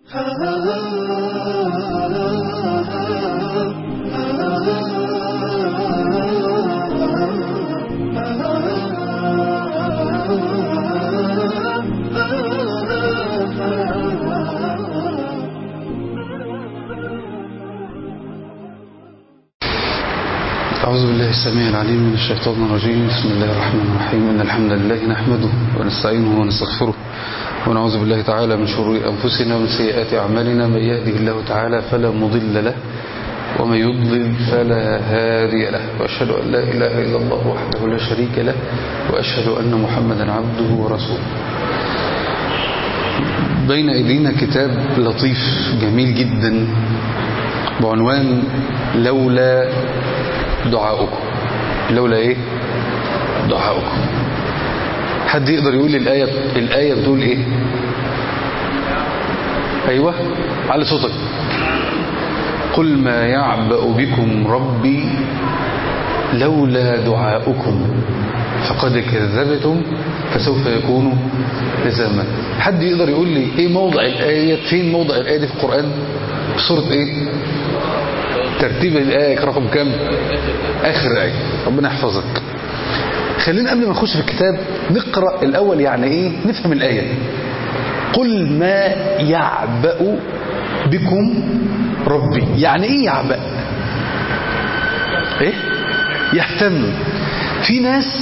أعوذ بالله السميع العليم من الشيطان الرجيم بسم الله الرحمن الرحيم إن الحمد لله نحمده ونستعينه ونستغفره ونعوذ بالله تعالى من شرور أنفسنا ومن سيئات أعمالنا من يهده الله تعالى فلا مضل له ومن يضلل فلا هادي له وأشهد أن لا إله إلا الله وحده لا شريك له وأشهد أن محمدا عبده ورسوله بين أيدينا كتاب لطيف جميل جدا بعنوان لولا دعاؤكم لولا ايه دعاؤكم حد يقدر يقول لي الآية الآية بتقول ايه ايوه على صوتك قل ما يعبأ بكم ربي لولا دعاؤكم فقد كذبتم فسوف يكون لزاما حد يقدر يقول لي ايه موضع الآية فين موضع الآية دي في القرآن في سورة ايه ترتيب الآية رقم كام آخر آية ربنا يحفظك خلينا قبل ما نخش في الكتاب نقرأ الأول يعني إيه نفهم الآية قل ما يعبأ بكم ربي يعني إيه يعبأ إيه يهتم في ناس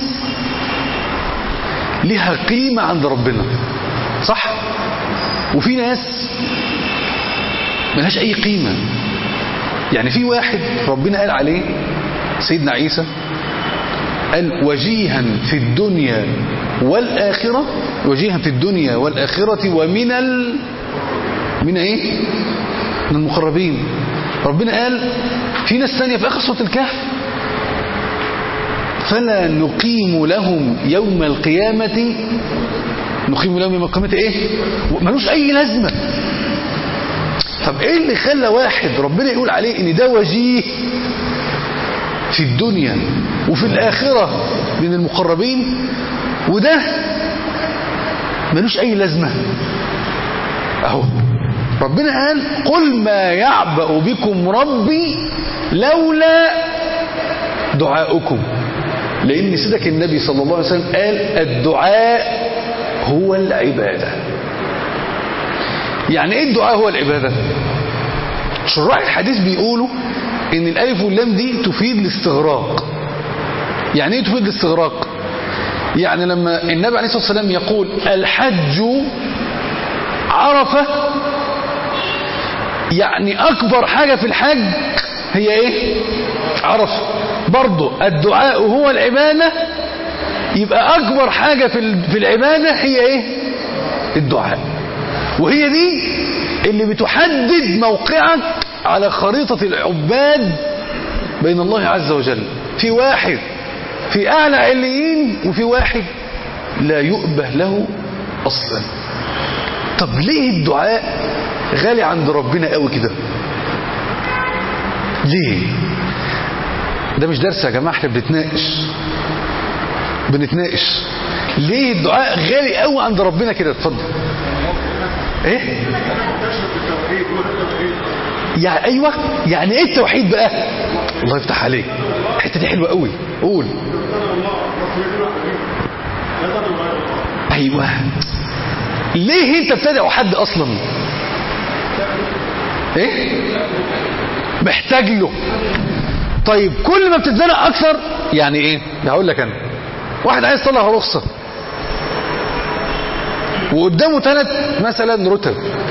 لها قيمة عند ربنا صح وفي ناس ملهاش أي قيمة يعني في واحد ربنا قال عليه سيدنا عيسى قال وجيها في الدنيا والآخرة وجيها في الدنيا والآخرة ومن ال من ايه من المقربين ربنا قال في ناس ثانية في آخر سورة الكهف فلا نقيم لهم يوم القيامة نقيم لهم يوم القيامة ايه ملوش اي لازمة طب ايه اللي خلى واحد ربنا يقول عليه ان ده وجيه في الدنيا وفي الآخرة من المقربين وده ملوش اي لازمة اهو ربنا قال قل ما يعبأ بكم ربي لولا دعاؤكم لان سيدك النبي صلى الله عليه وسلم قال الدعاء هو العباده يعني ايه الدعاء هو العبادة شراح الحديث بيقولوا ان الالف واللام دي تفيد الاستغراق يعني ايه تفيد الاستغراق يعني لما النبي عليه الصلاة والسلام يقول الحج عرفة يعني اكبر حاجة في الحج هي ايه عرفة برضه الدعاء هو العبادة يبقى اكبر حاجة في العبادة هي ايه الدعاء وهي دي اللي بتحدد موقعك على خريطة العباد بين الله عز وجل في واحد في أعلى عليين وفي واحد لا يؤبه له أصلا طب ليه الدعاء غالي عند ربنا قوي كده ليه ده مش درس يا جماعة احنا بنتناقش بنتناقش ليه الدعاء غالي قوي عند ربنا كده اتفضل ايه يعني ايوه يعني ايه التوحيد بقى الله يفتح عليك الحته دي حلوه قوي قول ايوه ليه انت بتدعو حد اصلا ايه محتاج له طيب كل ما بتتزنق اكثر يعني ايه هقول لك انا واحد عايز يطلع رخصه وقدامه ثلاث مثلا رتب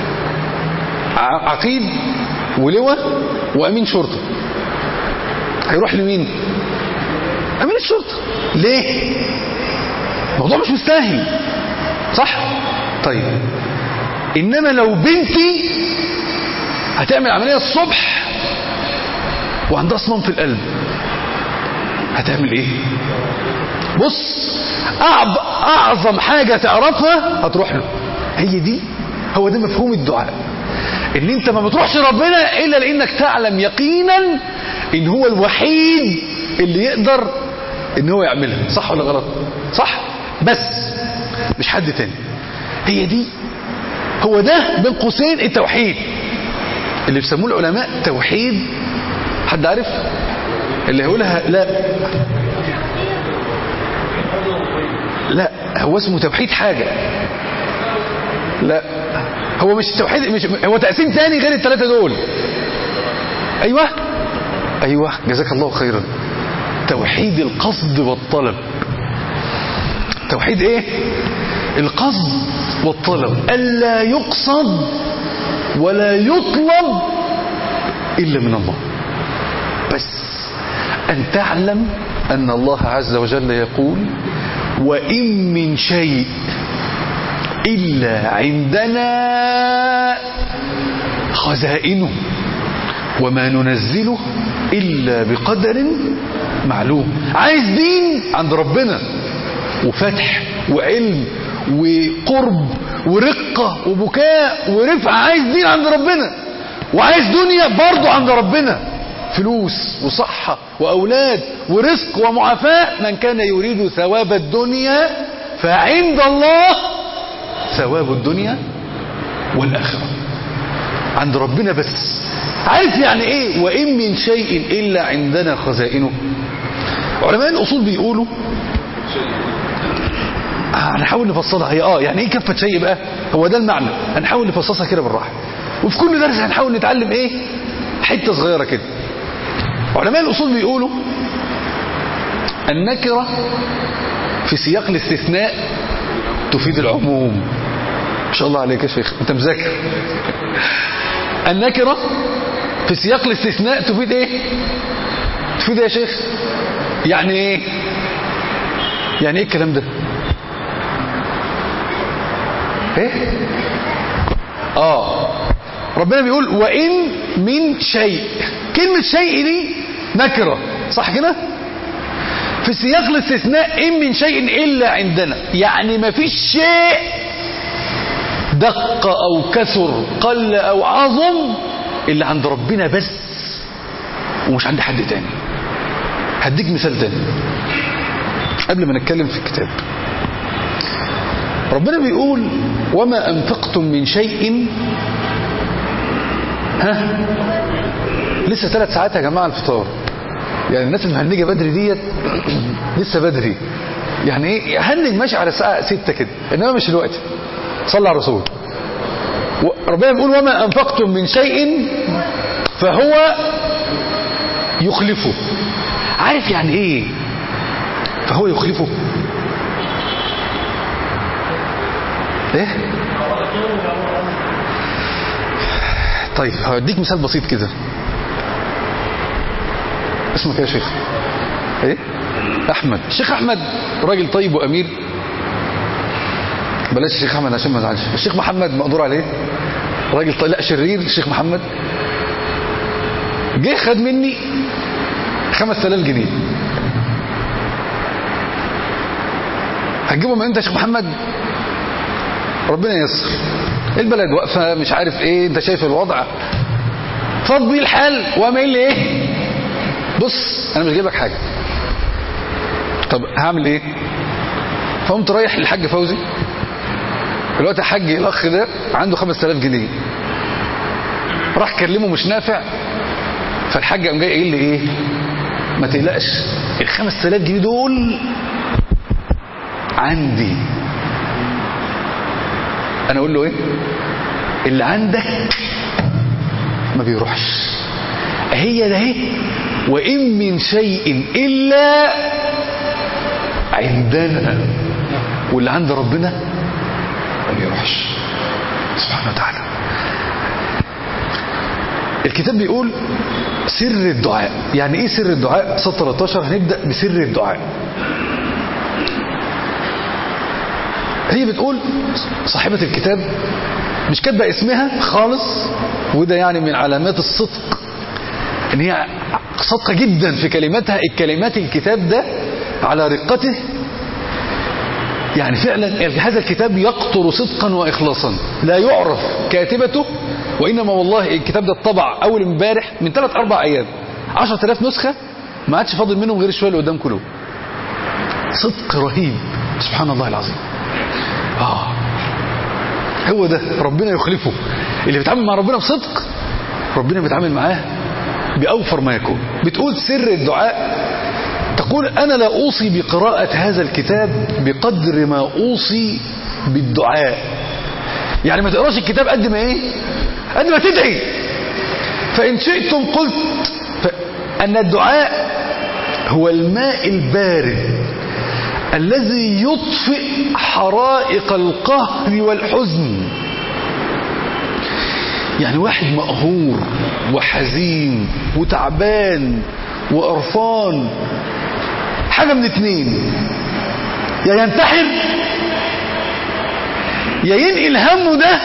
عقيد ولواء وامين شرطه هيروح لمين امين الشرطه ليه الموضوع مش مستاهل صح طيب انما لو بنتي هتعمل عمليه الصبح وعندها صمام في القلب هتعمل ايه بص اعظم حاجة تعرفها هتروح له هي دي هو ده مفهوم الدعاء ان انت ما بتروحش ربنا الا لانك تعلم يقينا ان هو الوحيد اللي يقدر ان هو يعملها صح ولا غلط صح بس مش حد تاني هي دي هو ده بين قوسين التوحيد اللي بيسموه العلماء توحيد حد عارف اللي هيقولها لا لا هو اسمه توحيد حاجة لا هو مش توحيد مش هو تقسيم تاني غير الثلاثة دول ايوه ايوه جزاك الله خيرا توحيد القصد والطلب توحيد ايه القصد والطلب الا يقصد ولا يطلب الا من الله بس ان تعلم ان الله عز وجل يقول وان من شيء الا عندنا خزائنه وما ننزله إلا بقدر معلوم عايز دين عند ربنا وفتح وعلم وقرب ورقة وبكاء ورفعة عايز دين عند ربنا وعايز دنيا برضه عند ربنا فلوس وصحة وأولاد ورزق ومعافاة من كان يريد ثواب الدنيا فعند الله ثواب الدنيا والآخرة عند ربنا بس عارف يعني ايه وان من شيء الا عندنا خزائنه علماء الاصول بيقولوا هنحاول نفصلها هي اه يعني ايه كفه شيء بقى هو ده المعنى هنحاول نفصصها كده بالراحه وفي كل درس هنحاول نتعلم ايه حته صغيره كده علماء الاصول بيقولوا النكره في سياق الاستثناء تفيد العموم ما شاء الله عليك يا شيخ انت مذاكر النكره في سياق الاستثناء تفيد ايه تفيد ايه يا شيخ يعني ايه يعني ايه الكلام ده ايه اه ربنا بيقول وان من شيء كلمة شيء دي نكرة صح كده في سياق الاستثناء ان من شيء الا عندنا يعني ما فيش شيء دق او كثر قل او عظم اللي عند ربنا بس ومش عند حد تاني هديك مثال تاني قبل ما نتكلم في الكتاب ربنا بيقول وما أنفقتم من شيء ها لسه ثلاث ساعات يا جماعة الفطار يعني الناس المهنجة بدري ديت لسه بدري يعني ايه هنج ماشي على الساعة ستة كده انما مش دلوقتي صلى على الرسول ربنا بيقول وما أنفقتم من شيء فهو يخلفه عارف يعني ايه فهو يخلفه ايه طيب هديك مثال بسيط كده اسمك ايه يا شيخ ايه احمد الشيخ احمد راجل طيب وامير بلاش الشيخ احمد عشان ما ازعلش الشيخ محمد مقدور عليه راجل طيب لا شرير الشيخ محمد جه خد مني 5000 جنيه هتجيبهم امتى يا شيخ محمد ربنا ييسر البلد واقفه مش عارف ايه انت شايف الوضع فاض بيه الحال وقام قايل لي ايه بص انا مش جايب لك حاجه طب هعمل ايه فقمت رايح للحاج فوزي دلوقتي الحاج الاخ ده عنده 5000 جنيه راح كلمه مش نافع فالحاج قام جاي قايل لي ايه ما تقلقش ال 5000 جنيه دول عندي انا اقول له ايه اللي عندك ما بيروحش هي ده اهي وان من شيء الا عندنا واللي عند ربنا ما بيروحش سبحانه وتعالى الكتاب بيقول سر الدعاء يعني ايه سر الدعاء صد 13 هنبدأ بسر الدعاء هي بتقول صاحبة الكتاب مش كاتبه اسمها خالص وده يعني من علامات الصدق ان هي صادقه جدا في كلماتها الكلمات الكتاب ده على رقته يعني فعلا هذا الكتاب يقطر صدقا واخلاصا لا يعرف كاتبته وانما والله الكتاب ده اتطبع اول امبارح من ثلاث اربع ايام 10000 نسخه ما عادش فاضل منهم غير الشويه اللي قدام كلهم صدق رهيب سبحان الله العظيم اه هو ده ربنا يخلفه اللي بيتعامل مع ربنا بصدق ربنا بيتعامل معاه بأوفر ما يكون بتقول سر الدعاء تقول أنا لا أوصي بقراءة هذا الكتاب بقدر ما أوصي بالدعاء يعني ما تقراش الكتاب قد ما إيه قد ما تدعي فإن شئتم قلت أن الدعاء هو الماء البارد الذي يطفئ حرائق القهر والحزن يعني واحد مقهور وحزين وتعبان وقرفان حاجة من اتنين يا ينتحر يا ينقل همه ده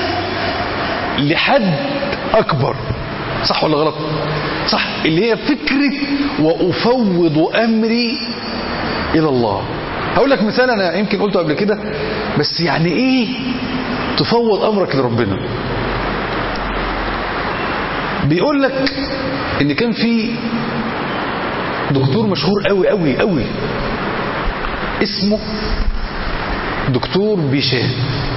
لحد أكبر صح ولا غلط صح اللي هي فكرة وأفوض أمري إلى الله هقول لك مثال أنا يمكن قلته قبل كده بس يعني إيه تفوض أمرك لربنا بيقول لك ان كان في دكتور مشهور قوي قوي قوي اسمه دكتور بيشان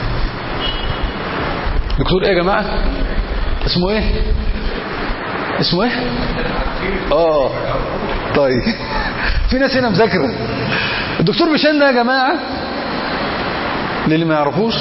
دكتور ايه يا جماعة اسمه ايه اسمه ايه اه طيب في ناس هنا مذاكرة الدكتور بيشان ده يا جماعة للي ما يعرفوش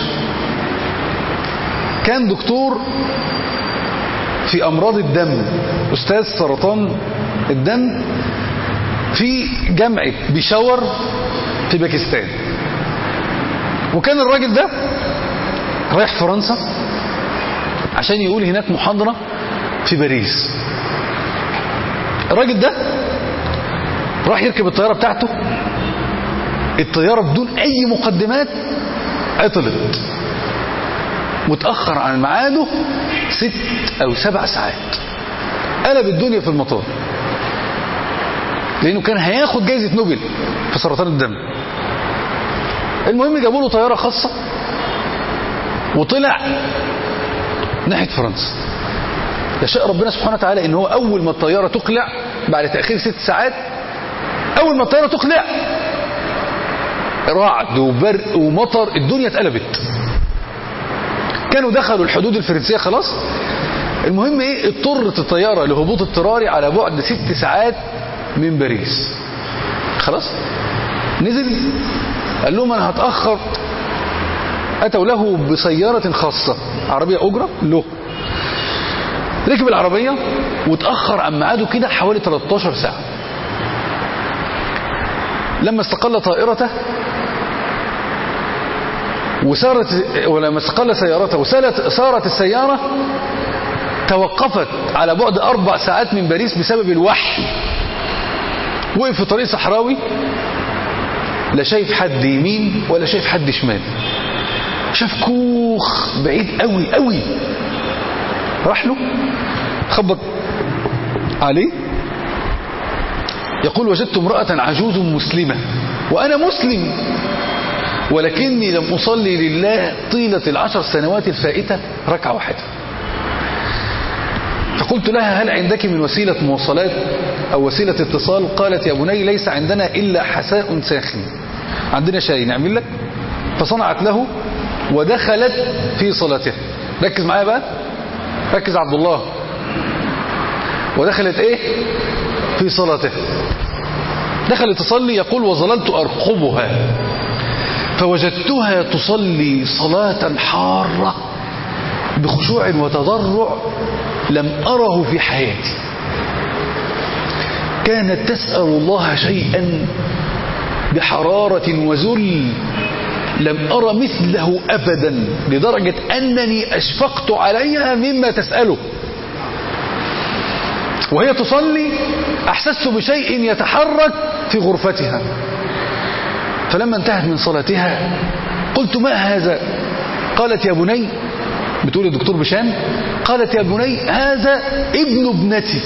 كان دكتور في أمراض الدم أستاذ سرطان الدم في جامعة بيشاور في باكستان وكان الراجل ده رايح فرنسا عشان يقول هناك محاضرة في باريس الراجل ده راح يركب الطيارة بتاعته الطيارة بدون أي مقدمات عطلت وتأخر عن ميعاده ست أو سبع ساعات قلب الدنيا في المطار لأنه كان هياخد جايزة نوبل في سرطان الدم المهم جابوا له طيارة خاصة وطلع ناحية فرنسا يشاء ربنا سبحانه وتعالى ان هو اول ما الطيارة تقلع بعد تأخير ست ساعات اول ما الطيارة تقلع رعد وبرق ومطر الدنيا اتقلبت كانوا دخلوا الحدود الفرنسية خلاص المهم ايه اضطرت الطيارة لهبوط اضطراري على بعد ست ساعات من باريس خلاص نزل قال لهم انا هتأخر اتوا له بسيارة خاصة عربية اجرة له ركب العربية وتأخر عن ميعاده كده حوالي 13 ساعة لما استقل طائرته وسارت ولما استقل سيارته وسالت سارت السيارة توقفت على بعد أربع ساعات من باريس بسبب الوحي وقف في طريق صحراوي لا شايف حد يمين ولا شايف حد شمال شاف كوخ بعيد قوي قوي راح له خبط عليه يقول وجدت امرأة عجوز مسلمة وأنا مسلم ولكني لم أصلي لله طيلة العشر سنوات الفائتة ركعة واحدة فقلت لها هل عندك من وسيلة مواصلات أو وسيلة اتصال قالت يا بني ليس عندنا إلا حساء ساخن عندنا شاي نعمل لك فصنعت له ودخلت في صلاتها ركز معايا بقى ركز عبد الله ودخلت ايه في صلاتها دخلت تصلي يقول وظللت أرقبها فوجدتها تصلي صلاة حارة بخشوع وتضرع لم أره في حياتي كانت تسأل الله شيئا بحرارة وذل لم أرى مثله أبدا لدرجة أنني أشفقت عليها مما تسأله وهي تصلي أحسست بشيء يتحرك في غرفتها فلما انتهت من صلاتها قلت ما هذا قالت يا بني بتقول الدكتور بشان قالت يا بني هذا ابن ابنتي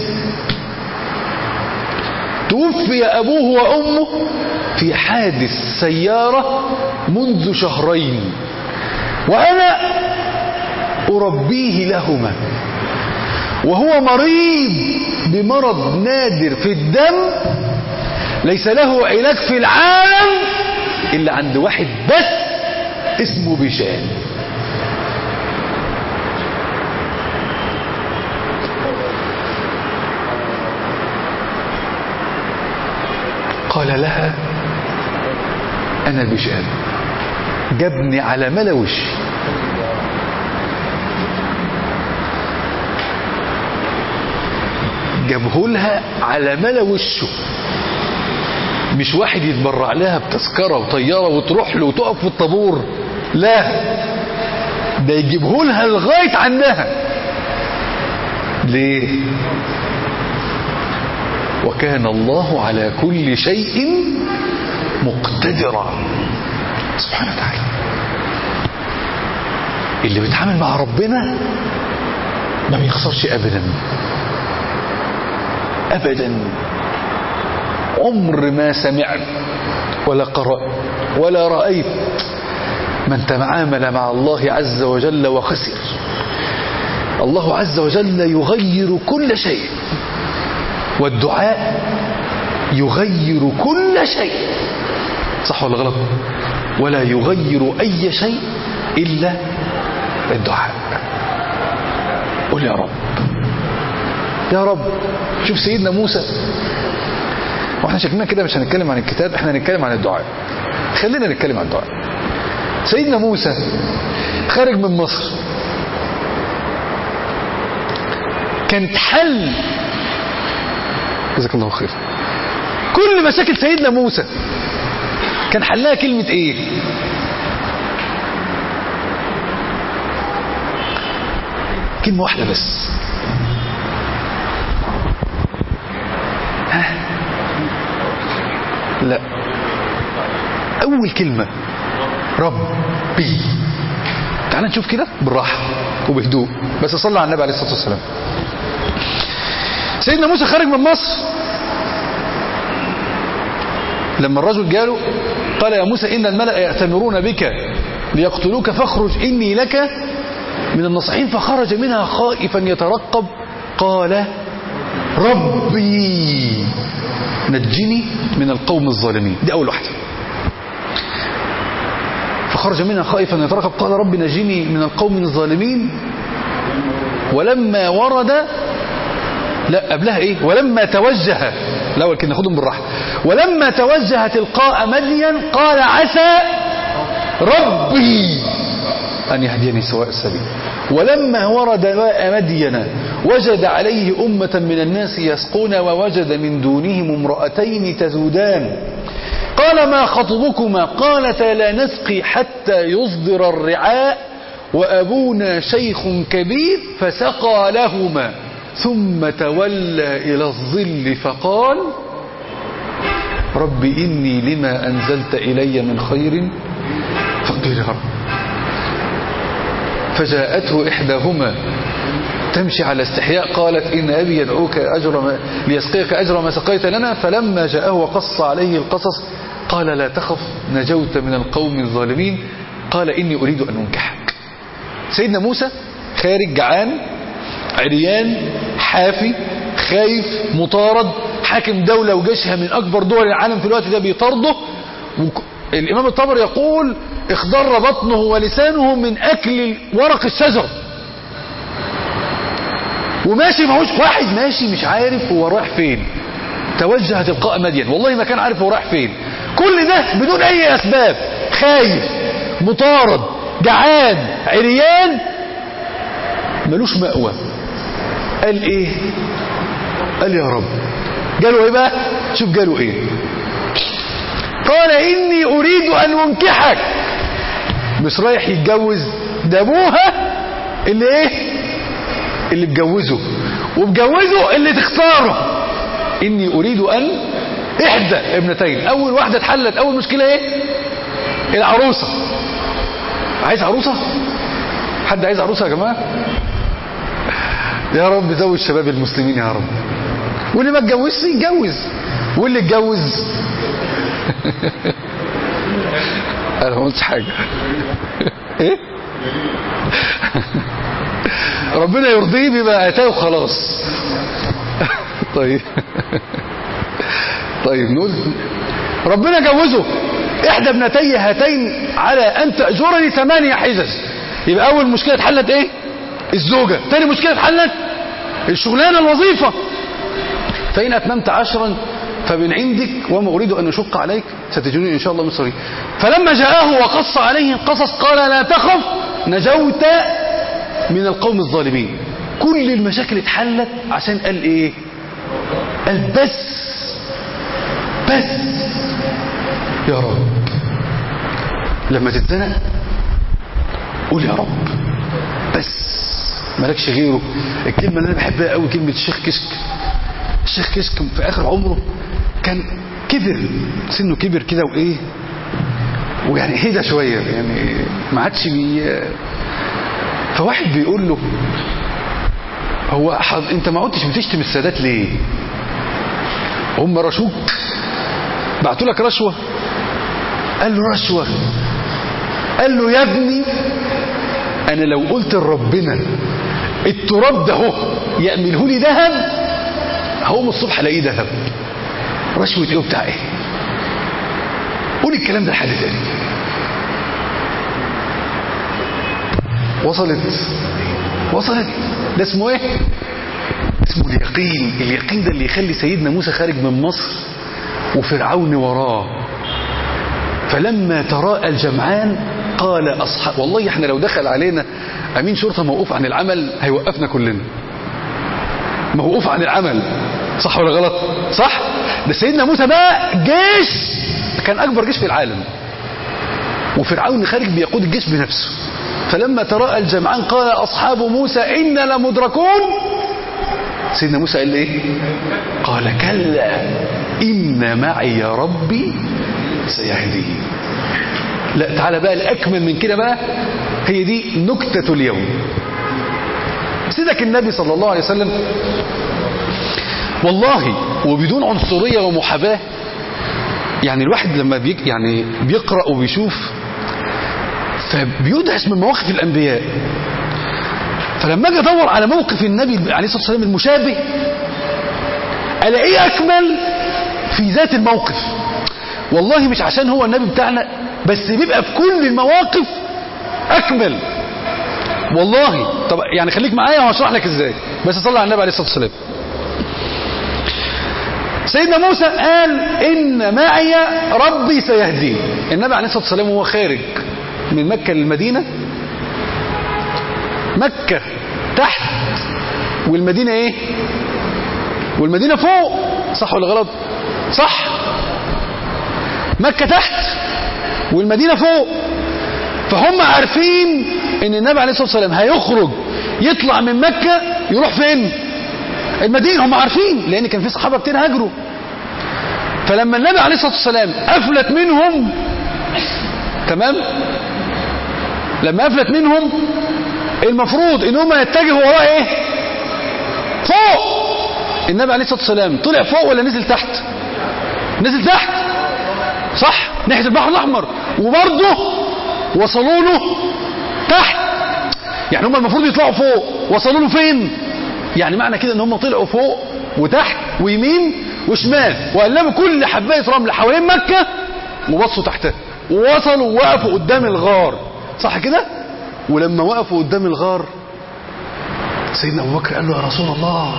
توفي أبوه وأمه في حادث سيارة منذ شهرين وأنا أربيه لهما وهو مريض بمرض نادر في الدم ليس له علاج في العالم إلا عند واحد بس اسمه بشان قال لها انا مش انا جابني على ملا وشي جابه لها على ملا وشه مش واحد يتبرع لها بتذكره وطياره وتروح له وتقف في الطابور لا ده يجيبه لها لغايه عندها ليه وكان الله على كل شيء مقتدرا سبحانه وتعالى اللي بيتعامل مع ربنا ما بيخسرش ابدا ابدا عمر ما سمعت ولا قرأت ولا رأيت من تعامل مع الله عز وجل وخسر الله عز وجل يغير كل شيء والدعاء يغير كل شيء صح ولا غلط ولا يغير أي شيء إلا الدعاء قل يا رب يا رب شوف سيدنا موسى واحنا شكلنا كده مش هنتكلم عن الكتاب احنا هنتكلم عن الدعاء خلينا نتكلم عن الدعاء سيدنا موسى خارج من مصر كانت حل جزاك الله خير كل مشاكل سيدنا موسى كان حلها كلمة ايه كلمة واحدة بس ها لا أول كلمة ربي تعال نشوف كده بالراحة وبهدوء بس صلى على النبي عليه الصلاة والسلام سيدنا موسى خارج من مصر لما الرجل جاله قال يا موسى إن الملأ يأتمرون بك ليقتلوك فاخرج إني لك من النصحين فخرج منها خائفا يترقب قال ربي نجني من القوم الظالمين دي أول واحدة فخرج منها خائفا يترقب قال ربي نجني من القوم الظالمين ولما ورد لا قبلها ايه ولما توجه الاول كنا ناخدهم بالراحه ولما توجه تلقاء مدين قال عسى ربي ان يهديني سواء السبيل ولما ورد ماء مدين وجد عليه أمة من الناس يسقون ووجد من دونهم امرأتين تذودان قال ما خطبكما قالتا لا نسقي حتى يصدر الرعاء وأبونا شيخ كبير فسقى لهما ثم تولى إلى الظل فقال رب إني لما أنزلت إلي من خير فقير يا رب فجاءته إحداهما تمشي على استحياء قالت إن أبي يدعوك أجر ما ليسقيك أجر ما سقيت لنا فلما جاءه وقص عليه القصص قال لا تخف نجوت من القوم الظالمين قال إني أريد أن أنكحك سيدنا موسى خارج جعان عريان حافي خايف مطارد حاكم دولة وجيشها من أكبر دول العالم في الوقت ده بيطارده الإمام الطبري يقول اخضر بطنه ولسانه من أكل ورق الشجر وماشي معهوش واحد ماشي مش عارف هو رايح فين توجه تلقاء مدين والله ما كان عارف هو رايح فين كل ده بدون أي أسباب خايف مطارد جعان عريان ملوش مأوى قال ايه قال يا رب قالوا ايه بقى شوف قالوا ايه قال اني اريد ان انكحك مش رايح يتجوز ده ابوها اللي ايه اللي اتجوزه ومجوزه اللي تختاره اني اريد ان احدى ابنتين اول واحده اتحلت اول مشكله ايه العروسه عايز عروسه حد عايز عروسه يا جماعه يا رب زوج شباب المسلمين يا رب واللي ما اتجوزش يتجوز واللي اتجوز انا ما قلتش حاجه ايه ربنا يرضيه بما اتاه وخلاص طيب طيب نقول ربنا جوزه احدى ابنتي هاتين على ان تاجرني ثمانية حجج يبقى اول مشكله اتحلت ايه الزوجه تاني مشكله اتحلت الشغلانه الوظيفه فإن أتممت عشرا فمن عندك وما أريد أن أشق عليك ستجدني إن شاء الله مصري فلما جاءه وقص عليه القصص قال لا تخف نجوت من القوم الظالمين كل المشاكل اتحلت عشان قال ايه قال بس بس يا رب لما تتزنق قول يا رب بس مالكش غيره الكلمة اللي انا بحبها قوي كلمة الشيخ كشك الشيخ كشك في اخر عمره كان كبر سنه كبر كده وايه ويعني هدى شوية يعني ما عادش بي فواحد بيقول له هو حض... انت ما عدتش بتشتم السادات ليه هم رشوك بعتوا لك رشوة قال له رشوة قال له يا ابني انا لو قلت لربنا التراب ده اهو يأمله لي ذهب هقوم الصبح الاقيه ذهب رشوة ايه وبتاع ايه قول الكلام ده لحد تاني وصلت وصلت ده اسمه ايه اسمه اليقين اليقين ده اللي يخلي سيدنا موسى خارج من مصر وفرعون وراه فلما تراءى الجمعان قال أصحاب والله احنا لو دخل علينا أمين شرطة موقوف عن العمل هيوقفنا كلنا موقوف عن العمل صح ولا غلط صح ده سيدنا موسى بقى جيش كان أكبر جيش في العالم وفرعون خارج بيقود الجيش بنفسه فلما تراءى الجمعان قال أصحاب موسى إنا لمدركون سيدنا موسى قال ايه قال كلا إن معي ربي سيهديه لا تعالى بقى الأكمل من كده بقى هي دي نكتة اليوم سيدك النبي صلى الله عليه وسلم والله وبدون عنصرية ومحاباة يعني الواحد لما بيك يعني بيقرأ وبيشوف فبيدهش من مواقف الأنبياء فلما اجي ادور على موقف النبي عليه الصلاه والسلام المشابه الاقيه اكمل في ذات الموقف والله مش عشان هو النبي بتاعنا بس بيبقى في كل المواقف اكمل والله طب يعني خليك معايا وهشرح لك ازاي بس صلى على النبي عليه الصلاه والسلام سيدنا موسى قال ان معي ربي سيهدين النبي عليه الصلاه والسلام وهو خارج من مكه للمدينه مكة تحت والمدينة ايه والمدينة فوق صح ولا غلط صح مكة تحت والمدينة فوق فهم عارفين ان النبي عليه الصلاة والسلام هيخرج يطلع من مكة يروح فين المدينة هم عارفين لان كان في صحابة كتير هاجروا فلما النبي عليه الصلاة والسلام افلت منهم تمام لما افلت منهم المفروض ان هم يتجهوا وراه ايه فوق النبي عليه الصلاه والسلام طلع فوق ولا نزل تحت نزل تحت صح ناحيه البحر الاحمر وبرضه وصلوا له تحت يعني هم المفروض يطلعوا فوق وصلوا له فين يعني معنى كده ان هم طلعوا فوق وتحت ويمين وشمال وقلبوا كل حبايه رمل حوالين مكه وبصوا تحتها ووصلوا ووقفوا قدام الغار صح كده ولما وقفوا قدام الغار سيدنا أبو بكر قال له يا رسول الله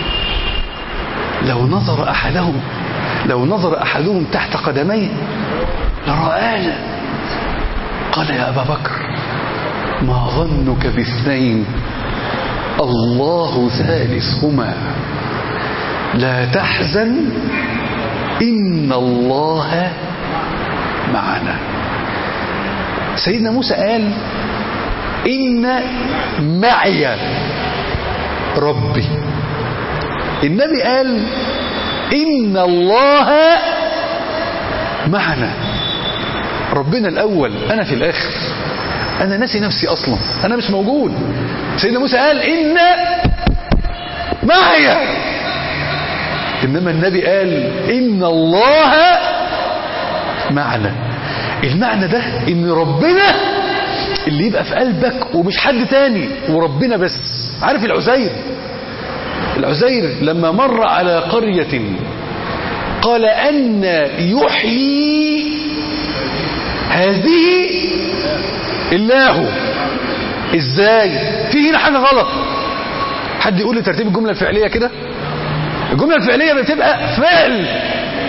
لو نظر أحدهم لو نظر أحدهم تحت قدميه لرآنا قال يا أبا بكر ما ظنك باثنين الله ثالثهما لا تحزن إن الله معنا سيدنا موسى قال إن معي ربي النبي قال إن الله معنا ربنا الأول أنا في الآخر أنا ناسي نفسي أصلا أنا مش موجود سيدنا موسى قال إن معي إنما النبي قال إن الله معنا المعنى ده إن ربنا اللي يبقى في قلبك ومش حد تاني وربنا بس عارف العزير العزير لما مر على قرية قال أن يحيي هذه الله ازاي في هنا حاجة غلط حد يقول لي ترتيب الجملة الفعلية كده الجملة الفعلية بتبقى فعل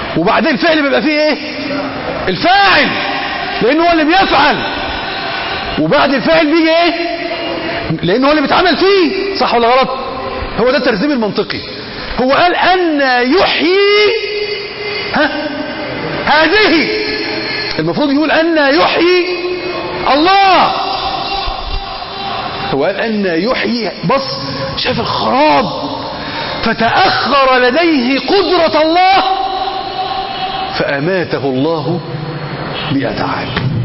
وبعدين الفعل بيبقى فيه ايه الفاعل لانه هو اللي بيفعل وبعد الفعل بيجي ايه لانه هو اللي بيتعمل فيه صح ولا غلط هو ده الترتيب المنطقي هو قال ان يحيي ها هذه المفروض يقول ان يحيي الله هو قال ان يحيي بص شاف الخراب فتأخر لديه قدرة الله فأماته الله مئة عام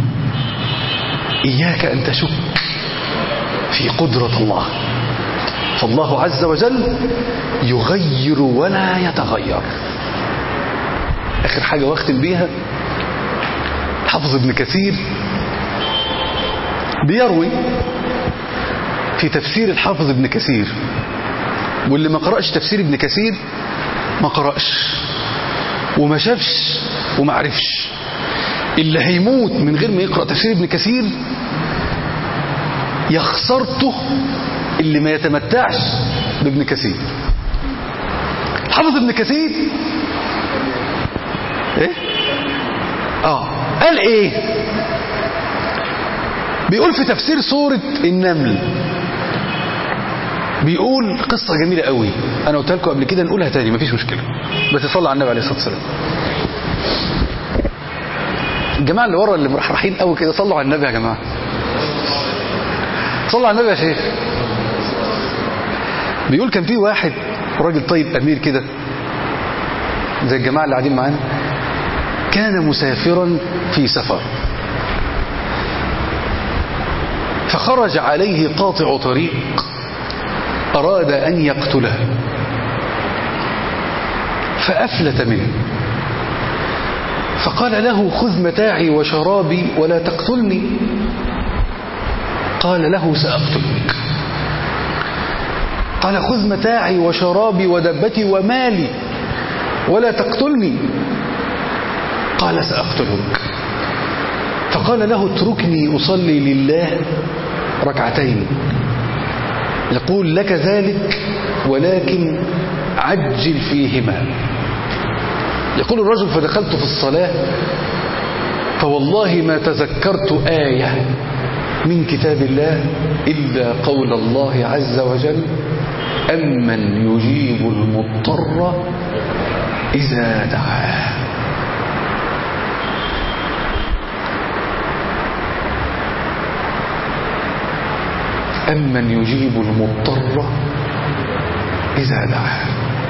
إياك أن تشك في قدرة الله فالله عز وجل يغير ولا يتغير آخر حاجة واختم بيها حافظ ابن كثير بيروي في تفسير الحافظ ابن كثير واللي ما قرأش تفسير ابن كثير ما قرأش وما شافش وما عرفش اللي هيموت من غير ما يقرأ تفسير ابن كثير يا خسارته اللي ما يتمتعش بابن كثير حافظ ابن كثير ايه اه قال ايه بيقول في تفسير سورة النمل بيقول قصة جميلة قوي انا قلت لكم قبل كده نقولها تاني مفيش مشكلة بس صلى على النبي عليه الصلاة والسلام الجماعة اللي ورا اللي مرحرحين قوي كده صلوا على النبي يا جماعة صلوا على النبي يا شيخ بيقول كان في واحد راجل طيب امير كده زي الجماعة اللي قاعدين معانا كان مسافرا في سفر فخرج عليه قاطع طريق أراد أن يقتله فأفلت منه فقال له خذ متاعي وشرابي ولا تقتلني قال له سأقتلك قال خذ متاعي وشرابي ودبتي ومالي ولا تقتلني قال سأقتلك فقال له اتركني أصلي لله ركعتين يقول لك ذلك ولكن عجل فيهما يقول الرجل فدخلت في الصلاة فوالله ما تذكرت آية من كتاب الله إلا قول الله عز وجل أمن يجيب المضطر إذا دعاه أمن يجيب المضطر إذا دعاه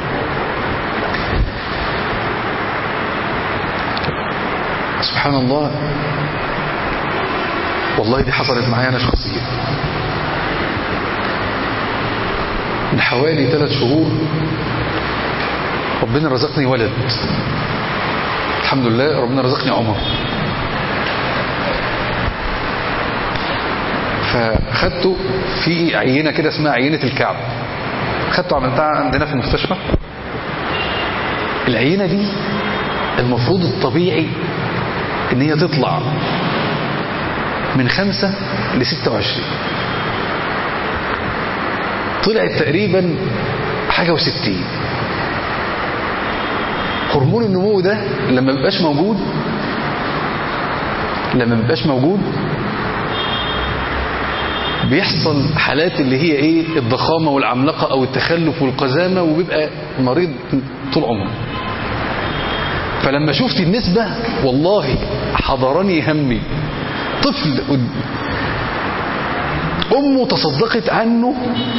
سبحان الله والله دي حصلت معايا أنا شخصيا من حوالي ثلاث شهور ربنا رزقني ولد الحمد لله ربنا رزقني عمر فخدته في عينة كده اسمها عينة الكعب خدته عملتها عندنا في المستشفى العينة دي المفروض الطبيعي ان هي تطلع من خمسة لستة وعشرين طلعت تقريبا حاجة وستين هرمون النمو ده لما بيبقاش موجود لما بيبقاش موجود بيحصل حالات اللي هي ايه الضخامة والعملاقة او التخلف والقزامة وبيبقى مريض طول عمره فلما شفت النسبة والله حضرني همي طفل امه تصدقت عنه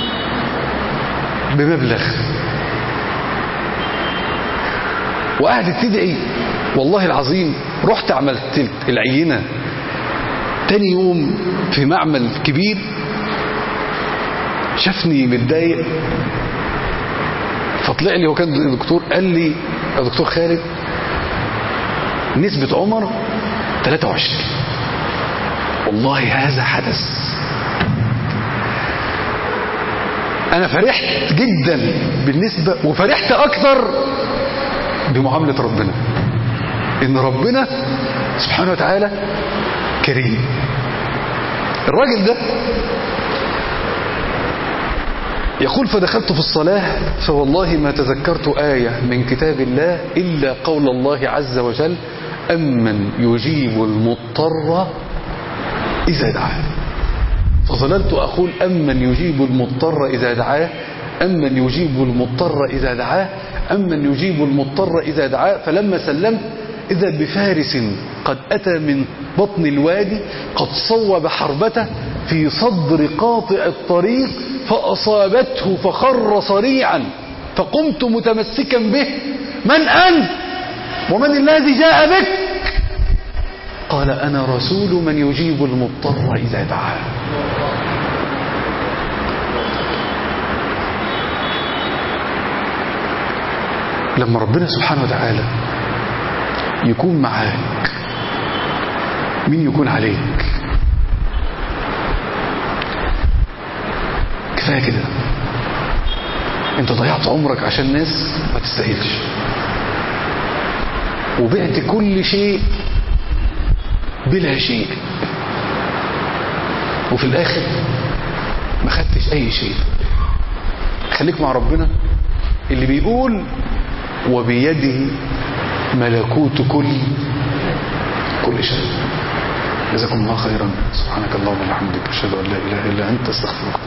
بمبلغ وقعدت تدعي والله العظيم رحت عملت العينة تاني يوم في معمل كبير شافني متضايق فطلع لي هو كان الدكتور قال لي يا دكتور خالد نسبة عمر 23 والله هذا حدث انا فرحت جدا بالنسبة وفرحت اكثر بمعاملة ربنا ان ربنا سبحانه وتعالى كريم الراجل ده يقول فدخلت في الصلاة فوالله ما تذكرت آية من كتاب الله إلا قول الله عز وجل أمن يجيب المضطر إذا دعاه فظللت أقول أمن يجيب المضطر إذا دعاه أمن يجيب المضطر إذا دعاه أمن يجيب المضطر إذا دعاه فلما سلمت إذا بفارس قد أتى من بطن الوادي قد صوب حربته في صدر قاطع الطريق فأصابته فخر صريعا فقمت متمسكا به من أنت ومن الذي جاء بك قال أنا رسول من يجيب المضطر إذا دعاه لما ربنا سبحانه وتعالى يكون معاك مين يكون عليك كفايه كده انت ضيعت عمرك عشان ناس ما تستاهلش وبعت كل شيء بلا شيء وفي الاخر ما خدتش اي شيء خليك مع ربنا اللي بيقول وبيده ملكوت كل كل شيء جزاكم الله خيرا سبحانك اللهم وبحمدك اشهد ان لا اله الا انت استغفرك